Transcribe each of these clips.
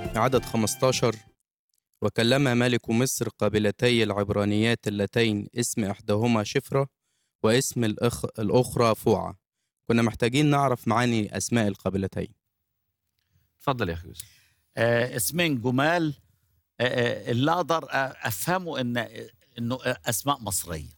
عدد 15 وكلم ملك مصر قابلتي العبرانيات اللتين اسم إحداهما شفرة واسم الأخ... الأخرى فوعة كنا محتاجين نعرف معاني أسماء القابلتين اتفضل يا اخي يوسف آه، اسمين جمال آه، آه، اللي اقدر آه، افهمه ان انه اسماء مصريه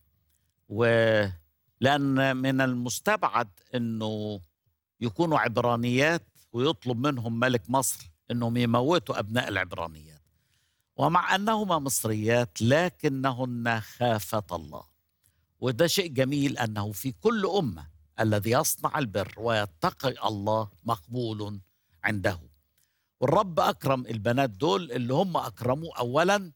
ولان من المستبعد انه يكونوا عبرانيات ويطلب منهم ملك مصر انهم يموتوا ابناء العبرانيات ومع انهما مصريات لكنهن خافتا الله وده شيء جميل انه في كل امه الذي يصنع البر ويتقي الله مقبول عنده والرب اكرم البنات دول اللي هم اكرموه اولا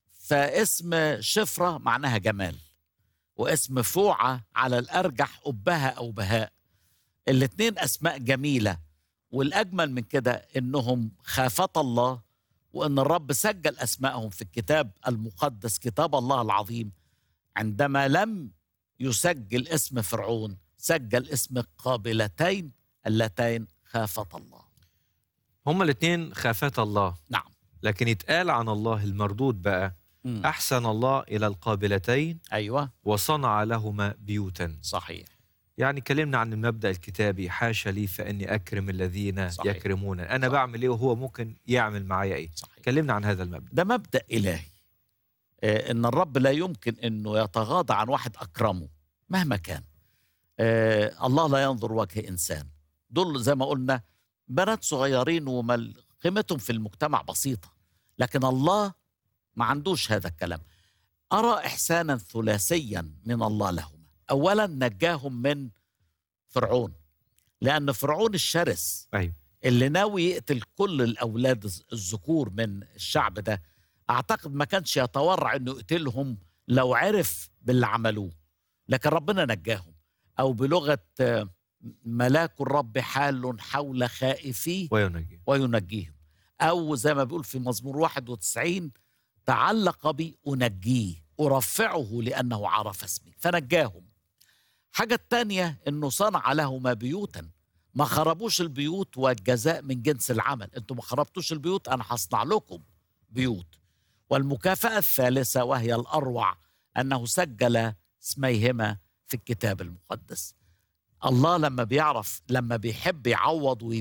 فاسم شفره معناها جمال واسم فوعه على الارجح ابها او بهاء الاتنين اسماء جميله والاجمل من كده انهم خافتا الله وان الرب سجل اسمائهم في الكتاب المقدس كتاب الله العظيم عندما لم يسجل اسم فرعون سجل اسم القابلتين اللتين خافتا الله هما الاثنين خافات الله نعم لكن يتقال عن الله المردود بقى مم. احسن الله الى القابلتين ايوه وصنع لهما بيوتا صحيح يعني كلمنا عن المبدا الكتابي حاشا لي فاني اكرم الذين صحيح. يكرمون انا صح. بعمل ايه وهو ممكن يعمل معايا ايه صحيح كلمنا عن هذا المبدا ده مبدا الهي آه، ان الرب لا يمكن انه يتغاضى عن واحد اكرمه مهما كان آه، الله لا ينظر وجه انسان دول زي ما قلنا بنات صغيرين ومل قيمتهم في المجتمع بسيطه لكن الله ما عندوش هذا الكلام ارى احسانا ثلاثيا من الله لهما اولا نجاهم من فرعون لان فرعون الشرس ايوه اللي ناوي يقتل كل الاولاد الز- الذكور من الشعب ده اعتقد ما كانش يتورع انه يقتلهم لو عرف باللي عملوه لكن ربنا نجاهم او بلغه آه، ملاك الرب حال حول خائفيه وينجي وينجيهم او زي ما بيقول في مزمور 91 تعلق بي انجيه ارفعه لانه عرف اسمي فنجاهم حاجه التانية انه صنع لهما بيوتا ما خربوش البيوت والجزاء من جنس العمل انتم ما خربتوش البيوت انا هصنع لكم بيوت والمكافاه الثالثه وهي الاروع انه سجل اسميهما في الكتاب المقدس الله لما بيعرف لما بيحب يعوض